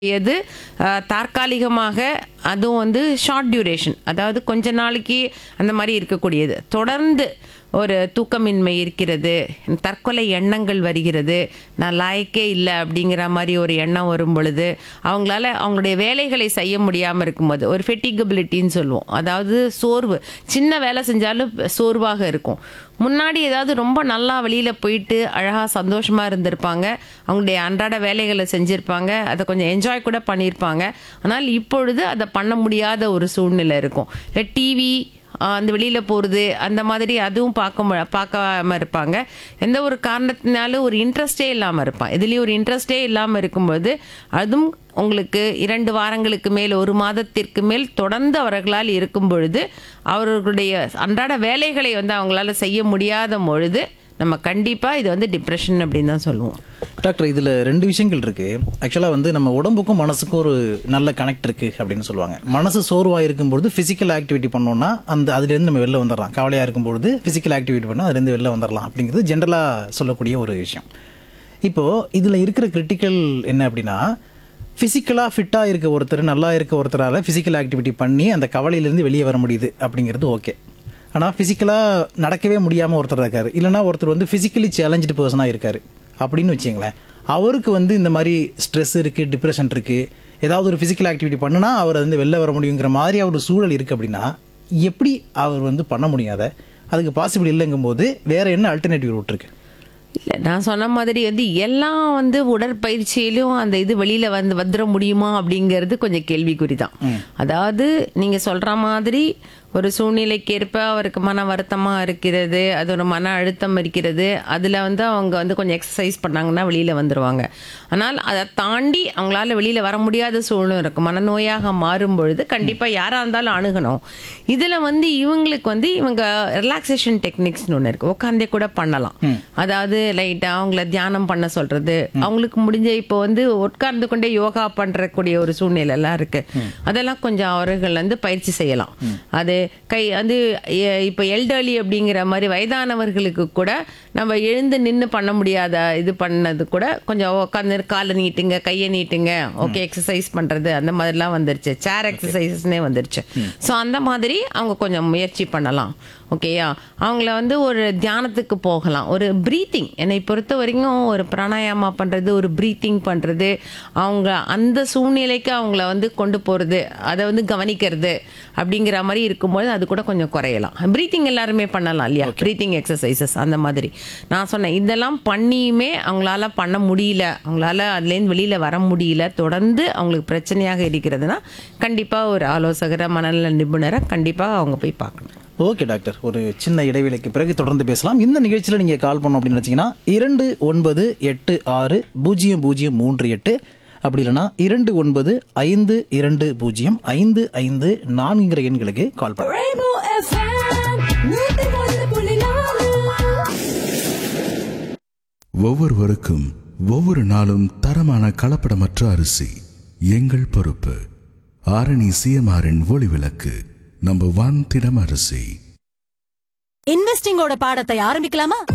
எது அஹ், தற்காலிகமாக அதுவும் வந்து ஷார்ட் டியூரேஷன் அதாவது கொஞ்ச நாளைக்கு அந்த மாதிரி இருக்கக்கூடியது தொடர்ந்து ஒரு தூக்கமின்மை இருக்கிறது தற்கொலை எண்ணங்கள் வருகிறது நான் லாயக்கே இல்லை அப்படிங்கிற மாதிரி ஒரு எண்ணம் வரும் பொழுது அவங்களால அவங்களுடைய வேலைகளை செய்ய முடியாமல் இருக்கும்போது ஒரு ஃபெட்டிகபிலிட்டின்னு சொல்லுவோம் அதாவது சோர்வு சின்ன வேலை செஞ்சாலும் சோர்வாக இருக்கும் முன்னாடி ஏதாவது ரொம்ப நல்லா வெளியில் போயிட்டு அழகாக சந்தோஷமாக இருந்திருப்பாங்க அவங்களுடைய அன்றாட வேலைகளை செஞ்சுருப்பாங்க அதை கொஞ்சம் என்ஜாய் கூட பண்ணியிருப்பாங்க ஆனால் இப்பொழுது அதை பண்ண முடியாத ஒரு சூழ்நிலை இருக்கும் இல்லை டிவி அந்த வெளியில் போகிறது அந்த மாதிரி அதுவும் பார்க்க மு- பார்க்காம இருப்பாங்க எந்த ஒரு காரணத்தினாலும் ஒரு இன்ட்ரெஸ்டே இல்லாமல் இருப்பான் இதுலேயும் ஒரு இன்ட்ரெஸ்டே இல்லாமல் இருக்கும்போது அதுவும் உங்களுக்கு இரண்டு வாரங்களுக்கு மேல் ஒரு மாதத்திற்கு மேல் தொடர்ந்து அவர்களால் இருக்கும் பொழுது அவர்களுடைய அன்றாட வேலைகளை வந்து அவங்களால செய்ய முடியாத பொழுது நம்ம கண்டிப்பாக இது வந்து டிப்ரெஷன் அப்படின்னு தான் சொல்லுவோம் டாக்டர் இதில் ரெண்டு விஷயங்கள் இருக்கு ஆக்சுவலாக வந்து நம்ம உடம்புக்கும் மனசுக்கும் ஒரு நல்ல கனெக்ட் இருக்கு அப்படின்னு சொல்லுவாங்க மனசு சோர்வாக இருக்கும்பொழுது ஃபிசிக்கல் ஆக்டிவிட்டி பண்ணோம்னா அந்த அதுலேருந்து நம்ம வெளில வந்துடலாம் கவலையாக இருக்கும்பொழுது ஃபிசிக்கல் ஆக்டிவிட்டி பண்ணால் அதுலேருந்து வெளில வந்துடலாம் அப்படிங்கிறது ஜென்ரலாக சொல்லக்கூடிய ஒரு விஷயம் இப்போது இதில் இருக்கிற கிரிட்டிக்கல் என்ன அப்படின்னா ஃபிசிக்கலாக ஃபிட்டாக இருக்க ஒருத்தர் நல்லா இருக்க ஒருத்தரால் ஃபிசிக்கல் ஆக்டிவிட்டி பண்ணி அந்த கவலையிலேருந்து வெளியே வர முடியுது அப்படிங்கிறது ஓகே ஆனால் ஃபிசிக்கலாக நடக்கவே முடியாமல் ஒருத்தர் இருக்காரு இல்லைனா ஒருத்தர் வந்து ஃபிசிக்கலி சேலஞ்சு பர்சனாக இருக்காரு அப்படின்னு வச்சுங்களேன் அவருக்கு வந்து இந்த மாதிரி ஸ்ட்ரெஸ் இருக்குது டிப்ரெஷன் இருக்குது ஏதாவது ஒரு ஃபிசிக்கல் ஆக்டிவிட்டி பண்ணுனா அவர் வந்து வெளில வர முடியுங்கிற மாதிரி ஒரு சூழல் இருக்குது அப்படின்னா எப்படி அவர் வந்து பண்ண முடியாத அதுக்கு பாசிபிள் இல்லைங்கும்போது வேற என்ன அல்டர்னேட்டிவ் ரூட் இருக்கு இல்லை நான் சொன்ன மாதிரி வந்து எல்லாம் வந்து உடற்பயிற்சியிலும் அந்த இது வெளியில வந்து வந்துட முடியுமா அப்படிங்கிறது கொஞ்சம் கேள்விக்குறி தான் அதாவது நீங்க சொல்ற மாதிரி ஒரு சூழ்நிலைக்கேற்ப அவருக்கு மன வருத்தமா இருக்கிறது அது ஒரு மன அழுத்தம் இருக்கிறது அதுல வந்து அவங்க வந்து கொஞ்சம் எக்ஸசைஸ் பண்ணாங்கன்னா வெளியில வந்துருவாங்க ஆனால் அதை தாண்டி அவங்களால வெளியில வர முடியாத சூழ்நிலை இருக்கும் மனநோயாக மாறும் பொழுது கண்டிப்பா யாரா இருந்தாலும் அணுகணும் இதுல வந்து இவங்களுக்கு வந்து இவங்க ரிலாக்ஸேஷன் டெக்னிக்ஸ்னு ஒன்று இருக்கு உட்காந்தே கூட பண்ணலாம் அதாவது லைட்டா அவங்கள தியானம் பண்ண சொல்றது அவங்களுக்கு முடிஞ்ச இப்போ வந்து உட்கார்ந்து கொண்டே யோகா பண்றக்கூடிய ஒரு சூழ்நிலை எல்லாம் இருக்கு அதெல்லாம் கொஞ்சம் அவர்கள் வந்து பயிற்சி செய்யலாம் அது கை வந்து எ- இப்போ எல்டர்லி அப்படிங்கிற மாதிரி வயதானவர்களுக்கு கூட நம்ம எழுந்து நின்று பண்ண முடியாத இது பண்ணது கூட கொஞ்சம் உட்காந்து காலை நீட்டுங்க கையை நீட்டுங்க ஓகே எக்ஸசைஸ் பண்றது அந்த மாதிரிலாம் வந்துருச்சு சேர் எக்ஸசைசஸ்னே வந்துருச்சு ஸோ அந்த மாதிரி அவங்க கொஞ்சம் முயற்சி பண்ணலாம் ஓகேயா அவங்கள வந்து ஒரு தியானத்துக்கு போகலாம் ஒரு ப்ரீத்திங் என்னை பொறுத்த வரைக்கும் ஒரு பிராணாயாமா பண்ணுறது ஒரு ப்ரீத்திங் பண்ணுறது அவங்க அந்த சூழ்நிலைக்கு அவங்கள வந்து கொண்டு போகிறது அதை வந்து கவனிக்கிறது அப்படிங்கிற மாதிரி இருக்கும்போது அது கூட கொஞ்சம் குறையலாம் ப்ரீத்திங் எல்லாருமே பண்ணலாம் இல்லையா ப்ரீத்திங் எக்ஸசைசஸ் அந்த மாதிரி நான் சொன்னேன் இதெல்லாம் பண்ணியுமே அவங்களால பண்ண முடியல அவங்களால அதுலேருந்து வெளியில் வர முடியல தொடர்ந்து அவங்களுக்கு பிரச்சனையாக இருக்கிறதுனா கண்டிப்பாக ஒரு ஆலோசகரை மனநல நிபுணரை கண்டிப்பாக அவங்க போய் பார்க்கணும் ஓகே டாக்டர் ஒரு சின்ன இடைவேளைக்கு பிறகு தொடர்ந்து பேசலாம் இந்த நிகழ்ச்சியில் நீங்கள் கால் பண்ணோம் அப்படின்னு நினச்சிங்கன்னா இரண்டு ஒன்பது எட்டு ஆறு பூஜ்ஜியம் பூஜ்ஜியம் மூன்று எட்டு அப்படி இல்லைன்னா இரண்டு ஒன்பது ஐந்து இரண்டு பூஜ்ஜியம் ஐந்து ஐந்து நான்குங்கிற எண்களுக்கு கால் பண்ணுங்க Rainbow FM, நூத்தி ஒன்று புள்ளி நாலு. ஒவ்வொருவருக்கும் ஒவ்வொரு நாளும் தரமான கலப்படமற்ற அரிசி எங்கள் பொறுப்பு ஆரணி சிஎம்ஆரின் ஒளி விளக்கு நம்பர் ஒன் திடம் அரிசி இன்வெஸ்டிங்கோட பாடத்தை ஆரம்பிக்கலாமா